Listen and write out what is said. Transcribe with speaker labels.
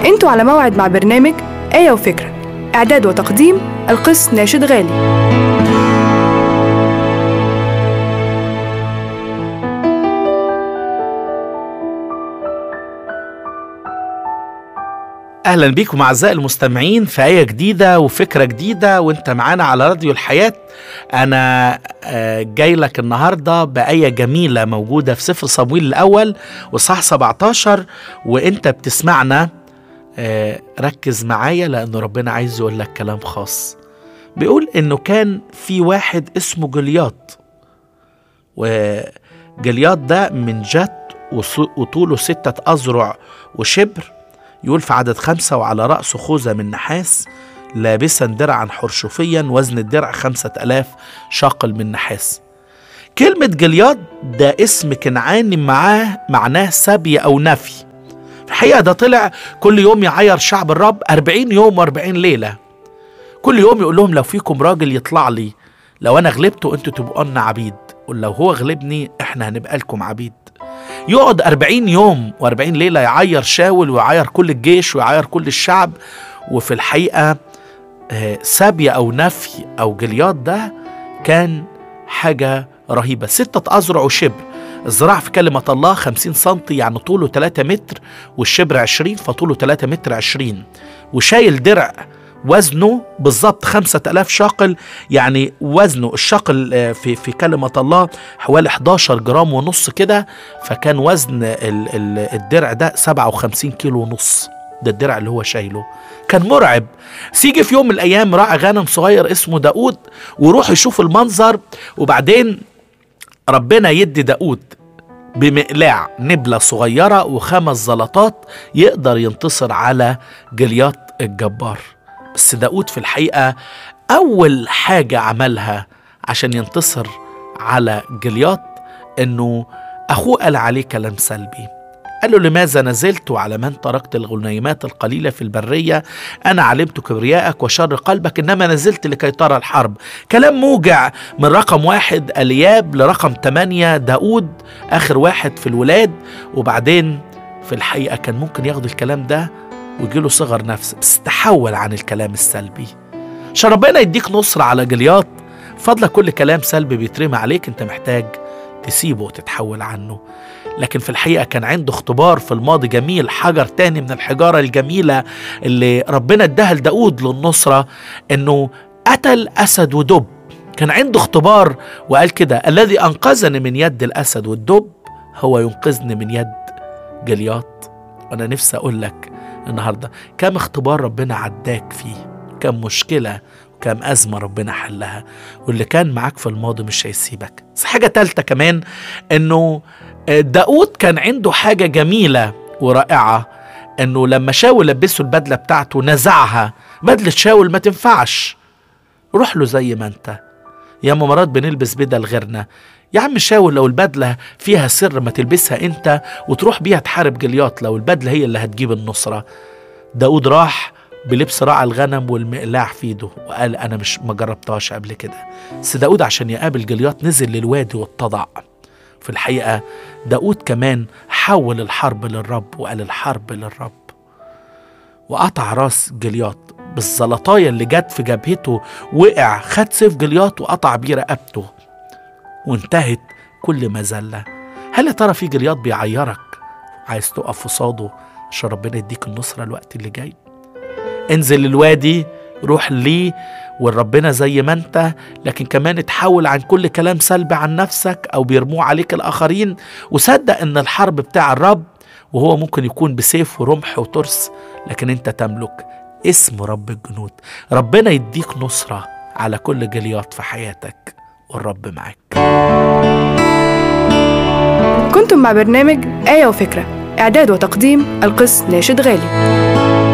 Speaker 1: انتوا على موعد مع برنامج آية وفكرة إعداد وتقديم القس ناشد غالي
Speaker 2: اهلا بيكم اعزائي المستمعين في ايه جديده وفكره جديده وانت معانا على راديو الحياه انا آه، جاي لك النهارده بايه جميله موجوده في سفر صمويل الاول وصح 17 وانت بتسمعنا آه، ركز معايا لان ربنا عايز يقول لك كلام خاص بيقول انه كان في واحد اسمه جلياط وجلياط ده من جت وطوله ستة أذرع وشبر يقول في عدد خمسة وعلى رأسه خوذة من نحاس لابسا درعا حرشفيا وزن الدرع خمسة ألاف شاقل من نحاس كلمة جلياد ده اسم كنعاني معاه معناه سبي أو نفي في الحقيقة ده طلع كل يوم يعير شعب الرب أربعين يوم وأربعين ليلة كل يوم يقول لهم لو فيكم راجل يطلع لي لو أنا غلبته أنتوا تبقوا لنا عبيد ولو هو غلبني إحنا هنبقى لكم عبيد يقعد أربعين يوم وأربعين ليلة يعير شاول ويعير كل الجيش ويعير كل الشعب وفي الحقيقة آه، سابية أو نفي أو جلياد ده كان حاجة رهيبة ستة أذرع وشبر الزراع في كلمة الله خمسين سنتي يعني طوله 3 متر والشبر عشرين فطوله 3 متر عشرين وشايل درع وزنه بالظبط خمسة ألاف شاقل يعني وزنه الشاقل آه، في, في كلمة الله حوالي 11 جرام ونص كده فكان وزن الدرع ده 57 كيلو ونص ده الدرع اللي هو شايله كان مرعب سيجي في يوم من الأيام راعي غنم صغير اسمه داود ويروح يشوف المنظر وبعدين ربنا يدي داود بمقلاع نبلة صغيرة وخمس زلطات يقدر ينتصر على جليات الجبار بس داود في الحقيقة أول حاجة عملها عشان ينتصر على جلياط إنه أخوه قال عليه كلام سلبي قال له لماذا نزلت على من تركت الغنيمات القليلة في البرية أنا علمت كبرياءك وشر قلبك إنما نزلت لكي ترى الحرب كلام موجع من رقم واحد الياب لرقم ثمانية داود آخر واحد في الولاد وبعدين في الحقيقة كان ممكن ياخد الكلام ده ويجيله صغر نفس بس تحول عن الكلام السلبي عشان ربنا يديك نصر على جلياط فضلك كل كلام سلبي بيترمي عليك انت محتاج تسيبه وتتحول عنه لكن في الحقيقة كان عنده اختبار في الماضي جميل حجر تاني من الحجارة الجميلة اللي ربنا اداها لداود للنصرة انه قتل أسد ودب كان عنده اختبار وقال كده الذي أنقذني من يد الأسد والدب هو ينقذني من يد جلياط وأنا نفسي أقول لك النهاردة كم اختبار ربنا عداك فيه كم مشكلة وكم أزمة ربنا حلها واللي كان معاك في الماضي مش هيسيبك بس حاجة تالتة كمان انه داود كان عنده حاجة جميلة ورائعة انه لما شاول لبسه البدلة بتاعته نزعها بدلة شاول ما تنفعش روح له زي ما انت يا مرات بنلبس بدل غيرنا يا عم شاول لو البدلة فيها سر ما تلبسها انت وتروح بيها تحارب جلياط لو البدلة هي اللي هتجيب النصرة داود راح بلبس راعي الغنم والمقلاع في ايده وقال انا مش ما جربتهاش قبل كده بس داود عشان يقابل جلياط نزل للوادي واتضع في الحقيقة داود كمان حول الحرب للرب وقال الحرب للرب وقطع راس جلياط بالزلطاية اللي جت في جبهته وقع خد سيف جلياط وقطع بيه رقبته وانتهت كل مذلة هل يا ترى في جلياط بيعيرك عايز تقف قصاده عشان ربنا يديك النصرة الوقت اللي جاي انزل الوادي روح ليه وربنا زي ما انت لكن كمان اتحول عن كل كلام سلبي عن نفسك او بيرموه عليك الاخرين وصدق ان الحرب بتاع الرب وهو ممكن يكون بسيف ورمح وترس لكن انت تملك اسم رب الجنود ربنا يديك نصرة على كل جليات في حياتك والرب معاك
Speaker 1: كنتم مع برنامج آية وفكرة إعداد وتقديم القس ناشد غالي